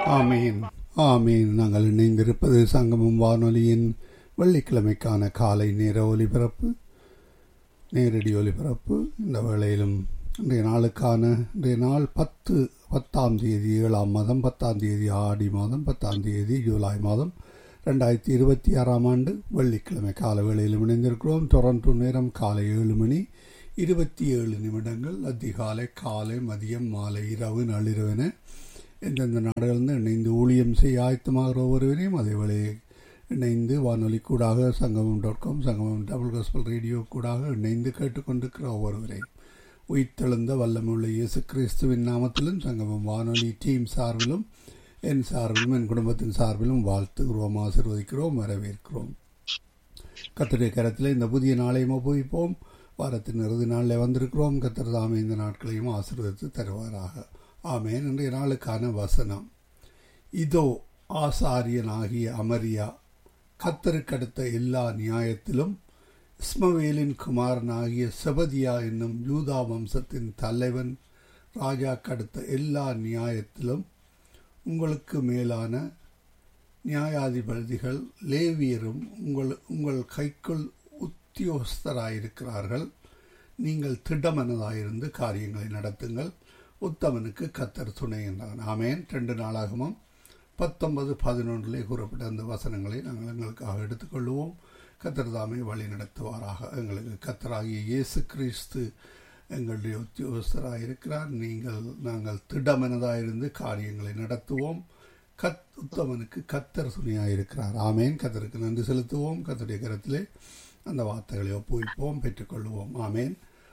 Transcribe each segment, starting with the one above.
ஆமீன் ஆமீன் நாங்கள் இணைந்திருப்பது சங்கமம் வானொலியின் வெள்ளிக்கிழமைக்கான காலை நேர ஒலிபரப்பு நேரடி ஒலிபரப்பு இந்த வேளையிலும் இன்றைய நாளுக்கான இன்றைய நாள் பத்து பத்தாம் தேதி ஏழாம் மாதம் பத்தாம் தேதி ஆடி மாதம் பத்தாம் தேதி ஜூலை மாதம் ரெண்டாயிரத்தி இருபத்தி ஆறாம் ஆண்டு வெள்ளிக்கிழமை கால வேளையிலும் இணைந்திருக்கிறோம் டொரண்டோ நேரம் காலை ஏழு மணி இருபத்தி ஏழு நிமிடங்கள் அதிகாலை காலை மதியம் மாலை இரவு நள்ளிரவென எந்தெந்த நாடுகளிலிருந்து இணைந்து ஊழியம் செய்ய ஆயத்தமாகிற ஒருவரையும் அதேவேளை இணைந்து வானொலி கூடாக Sangamam dot com Sangamam double gospel radio கூடாக இணைந்து கேட்டுக்கொண்டிருக்கிற ஒவ்வொருவரையும் உயிர்த்தெழுந்த வல்லமுள்ள இயேசு கிறிஸ்துவின் நாமத்திலும் சங்கமம் வானொலி டீம் சார்பிலும் என் சார்பிலும் என் குடும்பத்தின் சார்பிலும் வாழ்த்துகிறோம் ஆசிர்வதிக்கிறோம் வரவேற்கிறோம் கத்தருடைய கரத்தில் இந்த புதிய நாளையும் ஒப்புவிப்போம் வாரத்தின் இறுதி நாளில் வந்திருக்கிறோம் கத்தர் தாமே இந்த நாட்களையும் ஆசீர்வதித்து தருவாராக ஆமேன் இன்றைய நாளுக்கான வசனம் இதோ ஆசாரியனாகிய அமரியா கத்தருக்கடுத்த எல்லா நியாயத்திலும் இஸ்மவேலின் குமாரனாகிய செபதியா என்னும் யூதா வம்சத்தின் தலைவன் ராஜா கடுத்த எல்லா நியாயத்திலும் உங்களுக்கு மேலான நியாயாதிபதிகள் லேவியரும் உங்கள் உங்கள் கைக்குள் உத்தியோகஸ்தராயிருக்கிறார்கள் நீங்கள் திடமனதாயிருந்து காரியங்களை நடத்துங்கள் உத்தமனுக்கு கத்தர் துணை என்றான் ஆமேன் ரெண்டு நாளாகமும் பத்தொன்பது பதினொன்றிலே கூறப்பட்ட அந்த வசனங்களை நாங்கள் எங்களுக்காக எடுத்துக்கொள்வோம் கத்தர் தாமே வழி நடத்துவாராக எங்களுக்கு கத்தராகிய இயேசு கிறிஸ்து எங்களுடைய உத்தியோகஸ்தராக இருக்கிறார் நீங்கள் நாங்கள் திடமனதாயிருந்து காரியங்களை நடத்துவோம் கத் உத்தமனுக்கு கத்தர் துணையாக இருக்கிறார் ஆமேன் கத்தருக்கு நன்றி செலுத்துவோம் கத்தருடைய கரத்திலே அந்த வார்த்தைகளை ஒப்புவிப்போம் பெற்றுக்கொள்வோம் ஆமேன்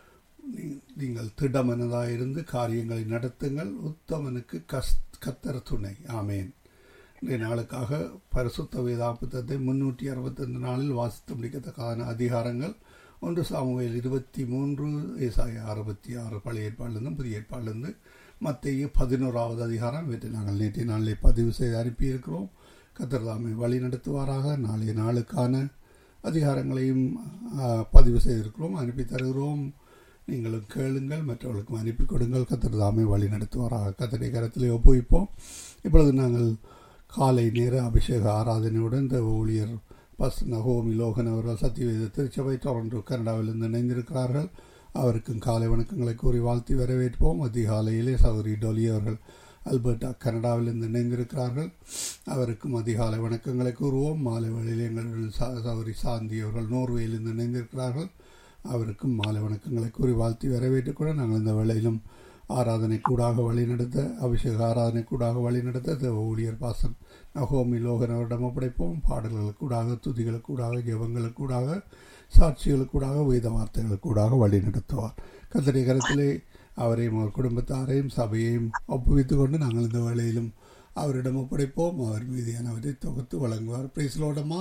நீங்கள் திடமனதாயிருந்து காரியங்களை நடத்துங்கள் உத்தமனுக்கு கஸ் கத்தர் துணை ஆமேன் இன்றைய நாளுக்காக பரிசுத்த வேதாபுத்தத்தை முன்னூற்றி அறுபத்தைந்து நாளில் வாசித்து முடிக்கத்தக்கான அதிகாரங்கள் ஒன்று சாமுவேல் இருபத்தி மூன்று ஏசாய அறுபத்தி ஆறு பழைய ஏற்பாடிலிருந்து புதிய ஏற்பாடிலிருந்து மத்திய பதினோராவது அதிகாரம் இவற்றை நாங்கள் நேற்றைய நாளிலே பதிவு செய்து அனுப்பியிருக்கிறோம் கத்தர்தாமை வழி நடத்துவாராக நாளைய நாளுக்கான அதிகாரங்களையும் பதிவு செய்திருக்கிறோம் அனுப்பி தருகிறோம் நீங்களும் கேளுங்கள் மற்றவர்களுக்கும் அனுப்பி கொடுங்கள் கத்தர் தாமே வழி நடத்துவாராக கத்தரை கரத்தில் ஒப்புவிப்போம் இப்பொழுது நாங்கள் காலை நேர அபிஷேக ஆராதனையுடன் இந்த ஊழியர் பஸ் நகோமி லோகன் அவர்கள் சத்தியவேத திருச்சபை டொரண்டோ கனடாவிலிருந்து இணைந்திருக்கிறார்கள் அவருக்கும் காலை வணக்கங்களை கூறி வாழ்த்தி வரவேற்போம் அதிகாலையிலே சௌரி டொலி அவர்கள் அல்பர்டா கனடாவிலிருந்து இணைந்திருக்கிறார்கள் அவருக்கும் அதிகாலை வணக்கங்களை கூறுவோம் மாலை வேளையில் எங்கள் சௌரி சாந்தி அவர்கள் நோர்வேயிலிருந்து இணைந்திருக்கிறார்கள் அவருக்கும் மாலை வணக்கங்களை கூறி வாழ்த்தி வரவேற்றுக் கூட நாங்கள் இந்த வேளையிலும் ஆராதனை கூடாக வழிநடத்த அபிஷேக ஆராதனை கூடாக வழிநடத்த ஊழியர் பாசன் நகோமி லோகன் அவரிடம் ஒப்படைப்போம் பாடல்களுக்கூடாக துதிகளுக்கூடாக ஜெபங்களுக்கூடாக சாட்சிகளுக்கூடாக வேத வார்த்தைகளுக்கூடாக வழி நடத்துவார் கத்தரை கரத்திலே அவரையும் அவர் குடும்பத்தாரையும் சபையையும் ஒப்புவித்துக் கொண்டு நாங்கள் இந்த வேளையிலும் அவரிடம் ஒப்படைப்போம் அவர் மீதியானவரை தொகுத்து வழங்குவார் பிரைஸ்லோடமா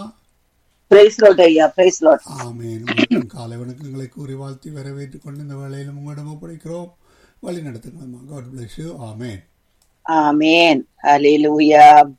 ஆமேன் காலை வணக்கங்களை கூறி வாழ்த்தி வரவேற்றுக் கொண்டு இந்த வேளையிலும் உங்களிடம் ஒப்படைக்கிறோம் வழி நடத்துங்களம்மா God bless you amen amen hallelujah